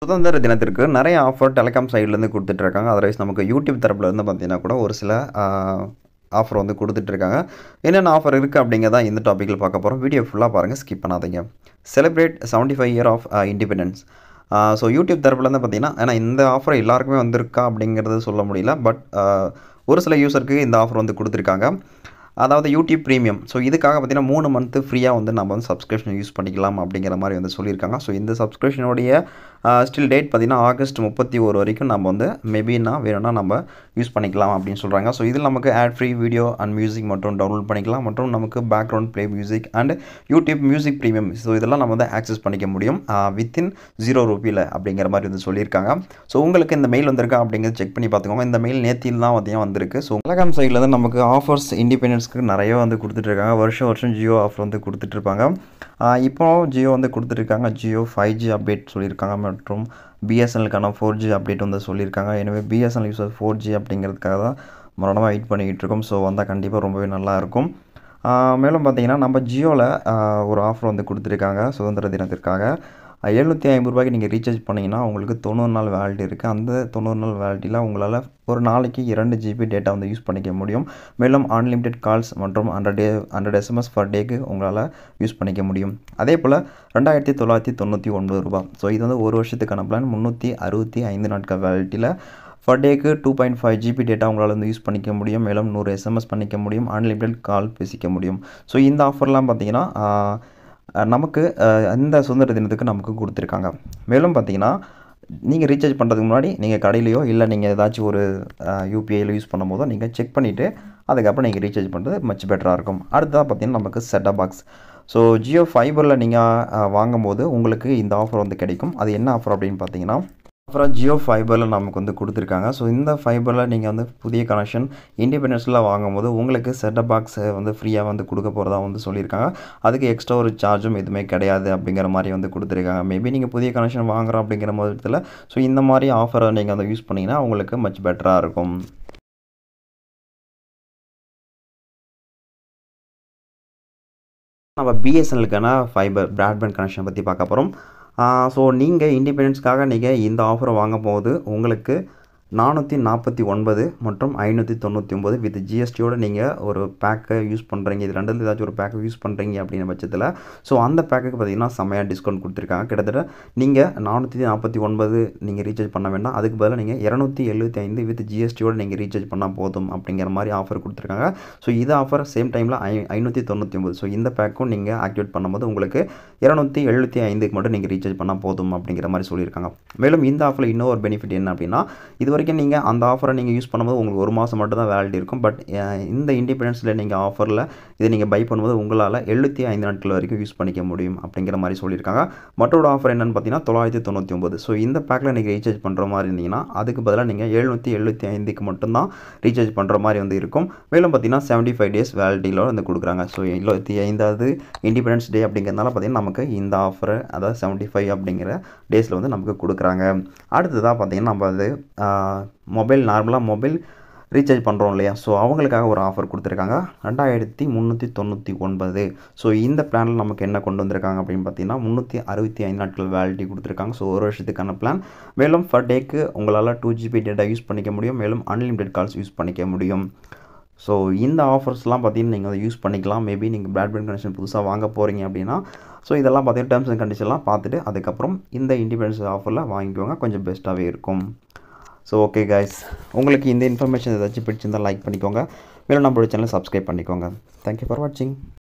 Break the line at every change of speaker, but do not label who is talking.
சுதந்திர தினத்திற்கு நிறைய ஆஃபர் டெலிகாம் சைட்லேருந்து கொடுத்துட்ருக்காங்க அதர்வைஸ் நமக்கு யூடியூப் தரப்புல இருந்து பார்த்தீங்கன்னா கூட ஒரு சில ஆஃபர் வந்து கொடுத்துட்ருக்காங்க என்னென்ன ஆஃபர் இருக்குது அப்படிங்கிறத இந்த டாப்பிக்கில் பார்க்க போகிறோம் வீடியோ ஃபுல்லாக பாருங்கள் ஸ்கிப் பண்ணாதீங்க celebrate seventy five year of independence so YouTube தரப்புலேருந்து பார்த்தீங்கன்னா ஏன்னா இந்த ஆஃபர் எல்லாருக்குமே வந்திருக்கா அப்படிங்கிறது சொல்ல முடியல பட் ஒரு சில யூசருக்கு இந்த ஆஃபர் வந்து கொடுத்துருக்காங்க அதாவது யூடியூப் ப்ரீமியம் ஸோ இதுக்காக பார்த்தீங்கன்னா மூணு மந்த்து ஃப்ரீயாக வந்து நம்ம வந்து சப்ஸ்கிரிப்ஷன் யூஸ் பண்ணிக்கலாம் அப்படிங்கிற மாதிரி வந்து சொல்லியிருக்காங்க ஸோ இந்த சப்ஸ்கிரிப்ஷனுடைய ஸ்டில் டேட் பார்த்திங்கன்னா ஆகஸ்ட் முப்பத்தி ஒரு வரைக்கும் நம்ம வந்து மேபினா வேணும்னா நம்ம யூஸ் பண்ணிக்கலாம் அப்படின்னு சொல்கிறாங்க ஸோ இதில் நமக்கு ad free video and music மட்டும் டவுன்லோட் பண்ணிக்கலாம் மற்றும் நமக்கு background play music and YouTube music premium so இதெல்லாம் நம்ம வந்து ஆக்சஸ் பண்ணிக்க முடியும் வித்தின் ஜீரோ ருப்பியில் அப்படிங்கிற மாதிரி வந்து சொல்லியிருக்காங்க ஸோ உங்களுக்கு இந்த மெயில் வந்திருக்கா அப்படிங்கிறத செக் பண்ணி பார்த்துக்கோங்க இந்த மெயில் நேத்தியில் தான் பார்த்தீங்கன்னா வந்திருக்கு ஸோ டெலகாம் சைட்லேருந்து நமக்கு ஆஃபர்ஸ் இண்டிபெண்டன்ஸ்க்கு நிறைய வந்து கொடுத்துட்ருக்காங்க வருஷம் வருஷம் ஜியோ ஆஃபர் வந்து கொடுத்துட்ருப்பாங்க இப்போ ஜியோ வந்து கொடுத்துட்ருக்காங்க ஜியோ ஃபைவ் ஜி அப்டேட் சொல்லியிருக்காங்க மற்றும் பிஎஸ்என்எலுக்கான ஃபோர் ஜி அப்டேட் வந்து சொல்லியிருக்காங்க எனவே பிஎஸ்என்எல் யூஸர் ஃபோர் ஜி அப்படிங்கிறதுக்காக தான் மரணமாக வெயிட் பண்ணிக்கிட்டு இருக்கோம் ஸோ வந்தால் கண்டிப்பாக ரொம்பவே நல்லாயிருக்கும் மேலும் பார்த்தீங்கன்னா நம்ம ஜியோவில் ஒரு ஆஃபர் வந்து கொடுத்துருக்காங்க சுதந்திர தினத்திற்காக எழுநூற்றி ஐம்பது ரூபாய்க்கு நீங்கள் ரீசார்ஜ் பண்ணிங்கன்னா உங்களுக்கு தொண்ணூறு நாள் வேலிட்டி இருக்குது அந்த தொண்ணூறு நாள் வேலிட்டியில் உங்களால் ஒரு நாளைக்கு இரண்டு ஜிபி டேட்டா வந்து யூஸ் பண்ணிக்க முடியும் மேலும் அன்லிமிட்டெட் கால்ஸ் மற்றும் hundred day hundred SMS per டேக்கு உங்களால் யூஸ் பண்ணிக்க முடியும் அதே போல் ரெண்டாயிரத்தி தொள்ளாயிரத்தி தொண்ணூற்றி ஒன்பது ரூபாய் ஸோ இது வந்து ஒரு வருஷத்துக்கான பிளான் முந்நூற்றி அறுபத்தி ஐந்து நாட்கள் வேலிட்டியில் பர் டேக்கு two point five GB data உங்களால் வந்து யூஸ் பண்ணிக்க முடியும் மேலும் நூறு எஸ்எம்எஸ் பண்ணிக்க முடியும் அன்லிமிட்டெட் கால் பேசிக்க முடியும் ஸோ இந்த ஆஃபர்லாம் பார்த்தீங்கன்னா நமக்கு இந்த சுதந்திர தினத்துக்கு நமக்கு கொடுத்துருக்காங்க மேலும் பார்த்தீங்கன்னா நீங்கள் ரீசார்ஜ் பண்ணுறதுக்கு முன்னாடி நீங்கள் கடையிலையோ இல்லை நீங்கள் ஏதாச்சும் ஒரு யூபிஐயில் யூஸ் பண்ணும் போதோ நீங்கள் செக் பண்ணிவிட்டு அதுக்கப்புறம் நீங்கள் ரீசார்ஜ் பண்ணுறது மச் பெட்டராக இருக்கும் அடுத்ததாக பார்த்தீங்கன்னா நமக்கு செட்டப் பாக்ஸ் ஸோ ஜியோ ஃபைபரில் நீங்கள் வாங்கும்போது உங்களுக்கு இந்த ஆஃபர் வந்து கிடைக்கும் அது என்ன ஆஃபர் அப்படின்னு பார்த்தீங்கன்னா அப்புறம் ஜியோ ஃபைபரில் நமக்கு வந்து கொடுத்துருக்காங்க ஸோ இந்த ஃபைபரில் நீங்கள் வந்து புதிய கனெக்ஷன் இண்டிபெண்டன்ஸில் வாங்கும்போது உங்களுக்கு செட்டப் பாக்ஸ் வந்து ஃப்ரீயாக வந்து கொடுக்க போகிறதா வந்து சொல்லியிருக்காங்க அதுக்கு எக்ஸ்ட்ரா ஒரு சார்ஜும் எதுவுமே கிடையாது அப்படிங்கிற மாதிரி வந்து கொடுத்துருக்காங்க மேபி நீங்கள் புதிய கனெக்ஷன் வாங்குறோம் அப்படிங்கிற மொத்தத்தில் ஸோ இந்த மாதிரி ஆஃபரை நீங்கள் வந்து யூஸ் பண்ணிங்கன்னா உங்களுக்கு மச் பெட்டராக இருக்கும் நம்ம பிஎஸ்என்எலுக்கான ஃபைபர் ப்ராட்பேண்ட் கனெக்ஷன் பற்றி பார்க்க போகிறோம் ஸோ நீங்கள் இண்டிபெண்டன்ஸ்க்காக நீங்கள் இந்த ஆஃபரை வாங்கும் போது உங்களுக்கு நானூற்றி நாற்பத்தி ஒன்பது மற்றும் ஐநூற்றி தொண்ணூற்றி ஒம்பது வித் ஜிஎஸ்டியோடு நீங்கள் ஒரு பேக்கை யூஸ் பண்ணுறீங்க இது ரெண்டு ஏதாச்சும் ஒரு பேக்கை யூஸ் பண்ணுறீங்க அப்படின்ற பட்சத்தில் ஸோ அந்த பேக்குக்கு பார்த்தீங்கன்னா செம்மையாக டிஸ்கவுண்ட் கொடுத்துருக்காங்க கிட்டத்தட்ட நீங்கள் நானூற்றி நாற்பத்தி ஒன்பது நீங்கள் ரீசார்ஜ் பண்ண வேண்டாம் அதுக்கு பதிலாக நீங்கள் இரநூத்தி எழுபத்தி ஐந்து வித் ஜிஎஸ்டியோடு நீங்கள் ரீசார்ஜ் பண்ணால் போதும் அப்படிங்கிற மாதிரி ஆஃபர் கொடுத்துருக்காங்க ஸோ இது ஆஃபர் சேம் டைமில் ஐ ஐநூற்றி தொண்ணூற்றி ஒம்பது ஸோ இந்த பேக்கும் நீங்கள் ஆக்டிவேட் பண்ணும்போது உங்களுக்கு இரநூத்தி எழுபத்தி ஐந்துக்கு மட்டும் நீங்கள் ரீசார்ஜ் பண்ணால் போதும் அப்படிங்கிற மாதிரி சொல்லியிருக்காங்க மேலும் இந்த ஆஃபரில் இன்னொரு பெனிஃபிட் என்ன அப்படின்னா இது வரைக்கும் நீங்கள் அந்த ஆஃபரை நீங்கள் யூஸ் பண்ணும்போது உங்களுக்கு ஒரு மாதம் மட்டும் தான் வேலிட்டி இருக்கும் பட் இந்த இண்டிபெண்டன்ஸில் நீங்கள் ஆஃபரில் இதை நீங்கள் பை பண்ணும்போது உங்களால் எழுபத்தி ஐந்து நாட்கள் வரைக்கும் யூஸ் பண்ணிக்க முடியும் அப்படிங்கிற மாதிரி சொல்லியிருக்காங்க மற்றொரு ஆஃபர் என்னென்னு பார்த்தீங்கன்னா தொள்ளாயிரத்தி தொண்ணூற்றி ஒம்பது ஸோ இந்த பேக்கில் நீங்கள் ரீசார்ஜ் பண்ணுற மாதிரி இருந்தீங்கன்னா அதுக்கு பதிலாக நீங்கள் எழுநூற்றி எழுபத்தி ஐந்துக்கு மட்டும்தான் ரீசார்ஜ் பண்ணுற மாதிரி வந்து இருக்கும் மேலும் பார்த்தீங்கன்னா செவன்ட்டி ஃபைவ் டேஸ் வேலிட்டியில் வந்து கொடுக்குறாங்க ஸோ எழுபத்தி ஐந்தாவது இண்டிபெண்டன்ஸ் டே அப்படிங்கிறதுனால பார்த்தீங்கன்னா நமக்கு இந்த ஆஃபர் அதாவது செவன்ட்டி ஃபைவ் அப்படிங்கிற டேஸில் வந்து நமக்கு கொடுக்குறாங்க அடுத்ததாக பார்த்தீங்கன்னா நம்ம அது மொபைல் நார்மலாக மொபைல் ரீசார்ஜ் பண்ணுறோம் இல்லையா ஸோ அவங்களுக்காக ஒரு ஆஃபர் கொடுத்துருக்காங்க ரெண்டாயிரத்தி முந்நூற்றி தொண்ணூற்றி ஒன்பது ஸோ இந்த பிளானில் நமக்கு என்ன கொண்டு வந்திருக்காங்க அப்படின்னு பார்த்தீங்கன்னா முந்நூற்றி அறுபத்தி ஐந்து நாட்கள் வேலிட்டி கொடுத்துருக்காங்க ஸோ ஒரு வருஷத்துக்கான பிளான் மேலும் பர் டேக்கு உங்களால் டூ ஜிபி டேட்டா யூஸ் பண்ணிக்க முடியும் மேலும் அன்லிமிட்டெட் கால்ஸ் யூஸ் பண்ணிக்க முடியும் ஸோ இந்த ஆஃபர்ஸ்லாம் பார்த்தீங்கன்னா நீங்கள் அதை யூஸ் பண்ணிக்கலாம் மேபி நீங்கள் ப்ராட்பேண்ட் கனெக்ஷன் புதுசாக வாங்க போகிறீங்க அப்படின்னா ஸோ இதெல்லாம் பார்த்தீங்கன்னா டேர்ம்ஸ் அண்ட் கண்டிஷன்லாம் பார்த்துட்டு அதுக்கப்புறம் இந்த இண்டிபெண்டன்ஸ் ஆஃபரில் வாங்கிக்கோங்க கொஞ்சம் பெஸ்ட்டாகவே இருக்கும் ஸோ ஓகே கைஸ் உங்களுக்கு இந்த இன்ஃபர்மேஷன் ஏதாச்சும் பிடிச்சிருந்தால் லைக் பண்ணிக்கோங்க மேலும் நம்மளோட சேனலை சப்ஸ்கிரைப் பண்ணிக்கோங்க தேங்க்யூ ஃபார் வாட்சிங்